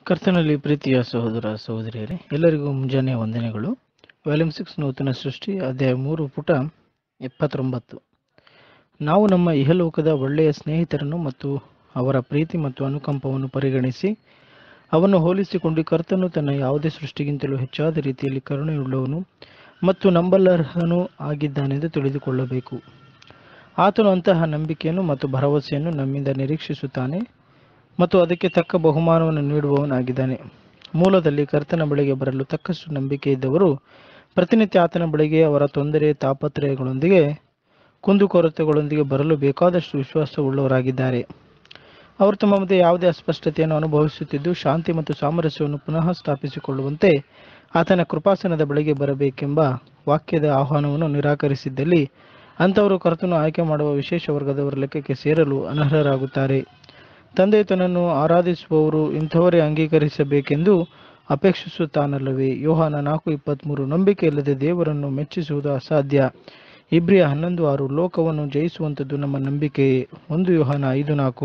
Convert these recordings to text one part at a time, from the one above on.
ಕರ್ತನಲ್ಲಿ ಪ್ರೀತಿಯ ಸಹೋದರ ಸಹೋದರಿಯರೇ ಎಲ್ಲರಿಗೂ ಮುಂಜಾನೆಯ ವಂದನೆಗಳು ವ್ಯಾಲ್ಯೂಮ್ ಸಿಕ್ಸ್ ನೂತನ ಸೃಷ್ಟಿ ಅಧ್ಯಾಯ ಮೂರು ಪುಟ ಎಪ್ಪತ್ತೊಂಬತ್ತು ನಾವು ನಮ್ಮ ಇಹಲೋಕದ ಒಳ್ಳೆಯ ಸ್ನೇಹಿತರನ್ನು ಮತ್ತು ಅವರ ಪ್ರೀತಿ ಮತ್ತು ಅನುಕಂಪವನ್ನು ಪರಿಗಣಿಸಿ ಅವನ್ನು ಹೋಲಿಸಿಕೊಂಡು ಕರ್ತನು ತನ್ನ ಯಾವುದೇ ಸೃಷ್ಟಿಗಿಂತಲೂ ಹೆಚ್ಚಾದ ರೀತಿಯಲ್ಲಿ ಕರುಣೆಯುಳ್ಳವನು ಮತ್ತು ನಂಬಲರ್ಹನೂ ಆಗಿದ್ದಾನೆಂದು ತಿಳಿದುಕೊಳ್ಳಬೇಕು ಆತನು ಅಂತಹ ನಂಬಿಕೆಯನ್ನು ಮತ್ತು ಭರವಸೆಯನ್ನು ನಮ್ಮಿಂದ ನಿರೀಕ್ಷಿಸುತ್ತಾನೆ ಮತ್ತು ಅದಕ್ಕೆ ತಕ್ಕ ಬಹುಮಾನವನ್ನು ನೀಡುವವನಾಗಿದ್ದಾನೆ ಮೂಲದಲ್ಲಿ ಕರ್ತನ ಬಳಿಗೆ ಬರಲು ತಕ್ಕಷ್ಟು ನಂಬಿಕೆ ಇದ್ದವರು ಪ್ರತಿನಿತ್ಯ ಆತನ ಬಳಿಗೆ ಅವರ ತೊಂದರೆ ತಾಪತ್ರಯಗಳೊಂದಿಗೆ ಕುಂದುಕೊರತೆಗಳೊಂದಿಗೆ ಬರಲು ಬೇಕಾದಷ್ಟು ವಿಶ್ವಾಸವುಳ್ಳವರಾಗಿದ್ದಾರೆ ಅವರು ತಮ್ಮ ಮಧ್ಯೆ ಯಾವುದೇ ಅಸ್ಪಷ್ಟತೆಯನ್ನು ಅನುಭವಿಸುತ್ತಿದ್ದು ಶಾಂತಿ ಮತ್ತು ಸಾಮರಸ್ಯವನ್ನು ಪುನಃ ಸ್ಥಾಪಿಸಿಕೊಳ್ಳುವಂತೆ ಆತನ ಕೃಪಾಸನದ ಬಳಿಗೆ ಬರಬೇಕೆಂಬ ವಾಕ್ಯದ ಆಹ್ವಾನವನ್ನು ನಿರಾಕರಿಸಿದ್ದಲ್ಲಿ ಅಂಥವರು ಕರ್ತನು ಆಯ್ಕೆ ಮಾಡುವ ವಿಶೇಷ ವರ್ಗದವರ ಲೆಕ್ಕಕ್ಕೆ ಸೇರಲು ಅನರ್ಹರಾಗುತ್ತಾರೆ ತಂದೆ ತನ್ನನ್ನು ಆರಾಧಿಸುವವರು ಇಂಥವರೇ ಅಂಗೀಕರಿಸಬೇಕೆಂದು ಅಪೇಕ್ಷಿಸುತ್ತಾನಲ್ಲವೇ ಯೋಹಾನ ನಾಲ್ಕು ಇಪ್ಪತ್ತ್ಮೂರು ನಂಬಿಕೆ ಇಲ್ಲದೆ ದೇವರನ್ನು ಮೆಚ್ಚಿಸುವುದು ಅಸಾಧ್ಯ ಇಬ್ರಿಯ ಹನ್ನೊಂದು ಆರು ಲೋಕವನ್ನು ಜಯಿಸುವಂಥದ್ದು ನಮ್ಮ ನಂಬಿಕೆಯೇ ಒಂದು ಯೋಹಾನ ಐದು ನಾಲ್ಕು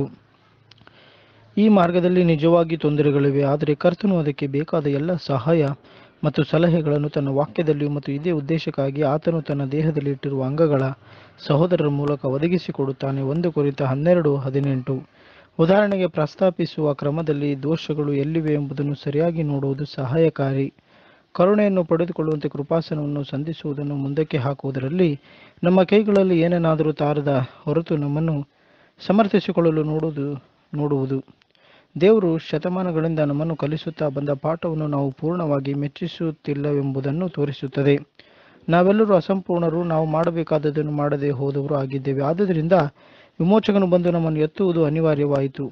ಈ ಮಾರ್ಗದಲ್ಲಿ ನಿಜವಾಗಿ ತೊಂದರೆಗಳಿವೆ ಆದರೆ ಕರ್ತನು ಅದಕ್ಕೆ ಬೇಕಾದ ಎಲ್ಲ ಸಹಾಯ ಮತ್ತು ಸಲಹೆಗಳನ್ನು ತನ್ನ ವಾಕ್ಯದಲ್ಲಿಯೂ ಮತ್ತು ಇದೇ ಉದ್ದೇಶಕ್ಕಾಗಿ ಆತನು ತನ್ನ ದೇಹದಲ್ಲಿ ಇಟ್ಟಿರುವ ಅಂಗಗಳ ಸಹೋದರರ ಮೂಲಕ ಒದಗಿಸಿಕೊಡುತ್ತಾನೆ ಒಂದು ಕುರಿತ ಹನ್ನೆರಡು ಹದಿನೆಂಟು ಉದಾಹರಣೆಗೆ ಪ್ರಸ್ತಾಪಿಸುವ ಕ್ರಮದಲ್ಲಿ ದೋಷಗಳು ಎಲ್ಲಿವೆ ಎಂಬುದನ್ನು ಸರಿಯಾಗಿ ನೋಡುವುದು ಸಹಾಯಕಾರಿ ಕರುಣೆಯನ್ನು ಪಡೆದುಕೊಳ್ಳುವಂತೆ ಕೃಪಾಸನವನ್ನು ಸಂಧಿಸುವುದನ್ನು ಮುಂದಕ್ಕೆ ಹಾಕುವುದರಲ್ಲಿ ನಮ್ಮ ಕೈಗಳಲ್ಲಿ ಏನೇನಾದರೂ ತಾರದ ಹೊರತು ನಮ್ಮನ್ನು ಸಮರ್ಥಿಸಿಕೊಳ್ಳಲು ನೋಡುವುದು ನೋಡುವುದು ದೇವರು ಶತಮಾನಗಳಿಂದ ನಮ್ಮನ್ನು ಕಲಿಸುತ್ತಾ ಬಂದ ಪಾಠವನ್ನು ನಾವು ಪೂರ್ಣವಾಗಿ ಮೆಚ್ಚಿಸುತ್ತಿಲ್ಲವೆಂಬುದನ್ನು ತೋರಿಸುತ್ತದೆ ನಾವೆಲ್ಲರೂ ಅಸಂಪೂರ್ಣರು ನಾವು ಮಾಡಬೇಕಾದದನ್ನು ಮಾಡದೆ ಹೋದವರು ಆಗಿದ್ದೇವೆ ಆದುದರಿಂದ ವಿಮೋಚಕನು ಬಂದು ನಮ್ಮನ್ನು ಎತ್ತುವುದು ಅನಿವಾರ್ಯವಾಯಿತು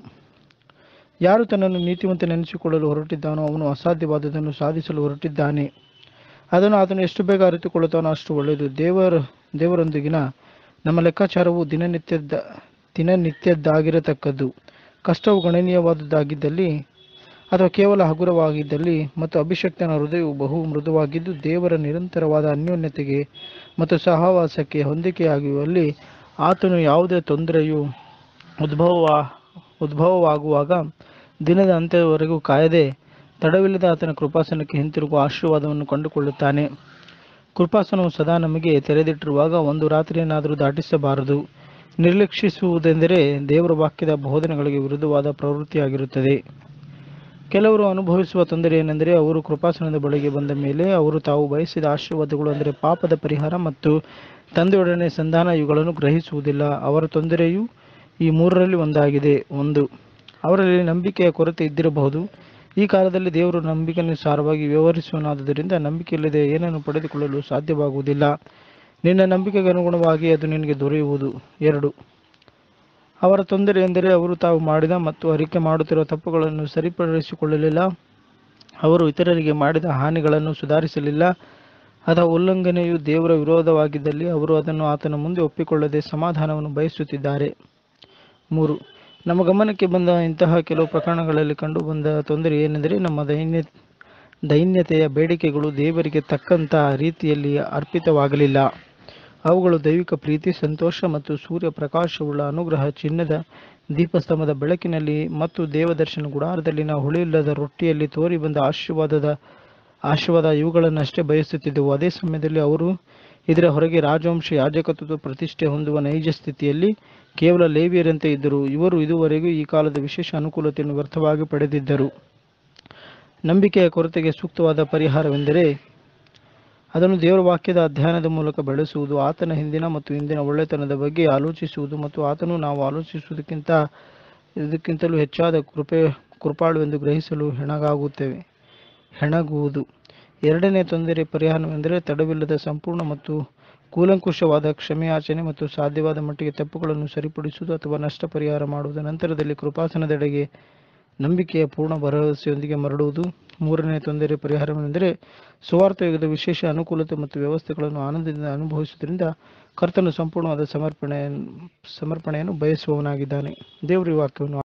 ಯಾರು ತನ್ನನ್ನು ನೀತಿವಂತ ನೆನೆಸಿಕೊಳ್ಳಲು ಹೊರಟಿದ್ದಾನೋ ಅವನು ಅಸಾಧ್ಯವಾದದನ್ನು ಸಾಧಿಸಲು ಹೊರಟಿದ್ದಾನೆ ಅದನ್ನು ಆತನು ಎಷ್ಟು ಬೇಗ ಅರಿತುಕೊಳ್ಳುತ್ತಾನೋ ಅಷ್ಟು ಒಳ್ಳೆಯದು ದೇವರ ದೇವರೊಂದಿಗಿನ ನಮ್ಮ ಲೆಕ್ಕಾಚಾರವು ದಿನನಿತ್ಯದ ದಿನನಿತ್ಯದ್ದಾಗಿರತಕ್ಕದ್ದು ಕಷ್ಟವು ಗಣನೀಯವಾದದ್ದಾಗಿದ್ದಲ್ಲಿ ಅಥವಾ ಕೇವಲ ಹಗುರವಾಗಿದ್ದಲ್ಲಿ ಮತ್ತು ಅಭಿಷಕ್ತನ ಹೃದಯವು ಬಹು ಮೃದುವಾಗಿದ್ದು ದೇವರ ನಿರಂತರವಾದ ಅನ್ಯೋನ್ಯತೆಗೆ ಮತ್ತು ಸಹವಾಸಕ್ಕೆ ಹೊಂದಿಕೆಯಾಗುವಲ್ಲಿ ಆತನು ಯಾವುದೇ ತೊಂದರೆಯು ಉದ್ಭವ ಉದ್ಭವವಾಗುವಾಗ ದಿನದ ಅಂತ್ಯದವರೆಗೂ ಕಾಯದೆ ತಡವಿಲ್ಲದ ಆತನ ಕೃಪಾಸನಕ್ಕೆ ಹಿಂತಿರುಗುವ ಆಶೀರ್ವಾದವನ್ನು ಕಂಡುಕೊಳ್ಳುತ್ತಾನೆ ಕೃಪಾಸನವು ಸದಾ ನಮಗೆ ತೆರೆದಿಟ್ಟಿರುವಾಗ ಒಂದು ರಾತ್ರಿಯನ್ನಾದರೂ ದಾಟಿಸಬಾರದು ನಿರ್ಲಕ್ಷಿಸುವುದೆಂದರೆ ದೇವರ ವಾಕ್ಯದ ಬೋಧನೆಗಳಿಗೆ ವಿರುದ್ಧವಾದ ಪ್ರವೃತ್ತಿಯಾಗಿರುತ್ತದೆ ಕೆಲವರು ಅನುಭವಿಸುವ ತೊಂದರೆ ಏನೆಂದರೆ ಅವರು ಕೃಪಾಸನದ ಬಳಿಗೆ ಬಂದ ಮೇಲೆ ಅವರು ತಾವು ಬಯಸಿದ ಆಶೀರ್ವಾದಗಳು ಅಂದರೆ ಪಾಪದ ಪರಿಹಾರ ಮತ್ತು ತಂದೆಯೊಡನೆ ಸಂಧಾನ ಇವುಗಳನ್ನು ಗ್ರಹಿಸುವುದಿಲ್ಲ ಅವರ ತೊಂದರೆಯು ಈ ಮೂರರಲ್ಲಿ ಒಂದಾಗಿದೆ ಒಂದು ಅವರಲ್ಲಿ ನಂಬಿಕೆಯ ಕೊರತೆ ಇದ್ದಿರಬಹುದು ಈ ಕಾಲದಲ್ಲಿ ದೇವರು ನಂಬಿಕೆಯನುಸಾರವಾಗಿ ವ್ಯವಹರಿಸುವನಾದ್ದರಿಂದ ನಂಬಿಕೆಯಿಲ್ಲದೆ ಏನನ್ನು ಪಡೆದುಕೊಳ್ಳಲು ಸಾಧ್ಯವಾಗುವುದಿಲ್ಲ ನಿನ್ನ ನಂಬಿಕೆಗೆ ಅನುಗುಣವಾಗಿ ಅದು ನಿನಗೆ ದೊರೆಯುವುದು ಎರಡು ಅವರ ತೊಂದರೆ ಎಂದರೆ ಅವರು ತಾವು ಮಾಡಿದ ಮತ್ತು ಅರಿಕೆ ಮಾಡುತ್ತಿರುವ ತಪ್ಪುಗಳನ್ನು ಸರಿಪಡಿಸಿಕೊಳ್ಳಲಿಲ್ಲ ಅವರು ಇತರರಿಗೆ ಮಾಡಿದ ಹಾನಿಗಳನ್ನು ಸುಧಾರಿಸಲಿಲ್ಲ ಅದರ ಉಲ್ಲಂಘನೆಯು ದೇವರ ವಿರೋಧವಾಗಿದ್ದಲ್ಲಿ ಅವರು ಅದನ್ನು ಆತನ ಮುಂದೆ ಒಪ್ಪಿಕೊಳ್ಳದೆ ಸಮಾಧಾನವನ್ನು ಬಯಸುತ್ತಿದ್ದಾರೆ ಮೂರು ನಮ್ಮ ಗಮನಕ್ಕೆ ಬಂದ ಇಂತಹ ಕೆಲವು ಪ್ರಕರಣಗಳಲ್ಲಿ ಕಂಡುಬಂದ ತೊಂದರೆ ಏನೆಂದರೆ ನಮ್ಮ ದೈನ್ಯ ದೈನ್ಯತೆಯ ಬೇಡಿಕೆಗಳು ದೇವರಿಗೆ ತಕ್ಕಂಥ ರೀತಿಯಲ್ಲಿ ಅರ್ಪಿತವಾಗಲಿಲ್ಲ ಅವುಗಳು ದೈವಿಕ ಪ್ರೀತಿ ಸಂತೋಷ ಮತ್ತು ಸೂರ್ಯ ಪ್ರಕಾಶವುಳ್ಳ ಅನುಗ್ರಹ ಚಿನ್ನದ ದೀಪಸ್ತಂಭದ ಬೆಳಕಿನಲ್ಲಿ ಮತ್ತು ದೇವದರ್ಶನ ಗುಡಾರದಲ್ಲಿನ ಹುಳಿಯಿಲ್ಲದ ರೊಟ್ಟಿಯಲ್ಲಿ ತೋರಿ ಬಂದ ಆಶೀರ್ವಾದದ ಆಶೀರ್ವಾದ ಇವುಗಳನ್ನಷ್ಟೇ ಬಯಸುತ್ತಿದ್ದೆವು ಅದೇ ಸಮಯದಲ್ಲಿ ಅವರು ಇದರ ಹೊರಗೆ ರಾಜವಂಶ ಯಾಜಕತ್ವದ ಪ್ರತಿಷ್ಠೆ ಹೊಂದುವ ನೈಜ ಸ್ಥಿತಿಯಲ್ಲಿ ಕೇವಲ ಲೇವಿಯರಂತೆ ಇದ್ದರು ಇವರು ಇದುವರೆಗೂ ಈ ಕಾಲದ ವಿಶೇಷ ಅನುಕೂಲತೆಯನ್ನು ವ್ಯರ್ಥವಾಗಿ ಪಡೆದಿದ್ದರು ನಂಬಿಕೆಯ ಕೊರತೆಗೆ ಸೂಕ್ತವಾದ ಪರಿಹಾರವೆಂದರೆ ಅದನ್ನು ದೇವರ ವಾಕ್ಯದ ಅಧ್ಯಯನದ ಮೂಲಕ ಬೆಳೆಸುವುದು ಆತನ ಹಿಂದಿನ ಮತ್ತು ಇಂದಿನ ಒಳ್ಳೆತನದ ಬಗ್ಗೆ ಆಲೋಚಿಸುವುದು ಮತ್ತು ಆತನು ನಾವು ಆಲೋಚಿಸುವುದಕ್ಕಿಂತ ಇದಕ್ಕಿಂತಲೂ ಹೆಚ್ಚಾದ ಕೃಪೆ ಕೃಪಾಳುವೆಂದು ಗ್ರಹಿಸಲು ಹೆಣಗಾಗುತ್ತೇವೆ ಹೆಣಗುವುದು ಎರಡನೇ ತೊಂದರೆ ಪರಿಹಾರವೆಂದರೆ ತಡವಿಲ್ಲದ ಸಂಪೂರ್ಣ ಮತ್ತು ಕೂಲಂಕುಷವಾದ ಕ್ಷಮೆಯಾಚನೆ ಮತ್ತು ಸಾಧ್ಯವಾದ ಮಟ್ಟಿಗೆ ತಪ್ಪುಗಳನ್ನು ಸರಿಪಡಿಸುವುದು ಅಥವಾ ನಷ್ಟ ಪರಿಹಾರ ಮಾಡುವುದು ನಂತರದಲ್ಲಿ ಕೃಪಾಸನದೆಡೆಗೆ ನಂಬಿಕೆಯ ಪೂರ್ಣ ಭರವಸೆಯೊಂದಿಗೆ ಮರಳುವುದು ಮೂರನೇ ತೊಂದರೆ ಪರಿಹಾರವೆಂದರೆ ಸುವಾರ್ಥ ಯುಗದ ವಿಶೇಷ ಅನುಕೂಲತೆ ಮತ್ತು ವ್ಯವಸ್ಥೆಗಳನ್ನು ಆನಂದದಿಂದ ಅನುಭವಿಸುವುದರಿಂದ ಕರ್ತನು ಸಂಪೂರ್ಣವಾದ ಸಮರ್ಪಣೆ ಸಮರ್ಪಣೆಯನ್ನು ಬಯಸುವವನಾಗಿದ್ದಾನೆ ದೇವರ ವಾಕ್ಯವನ್ನು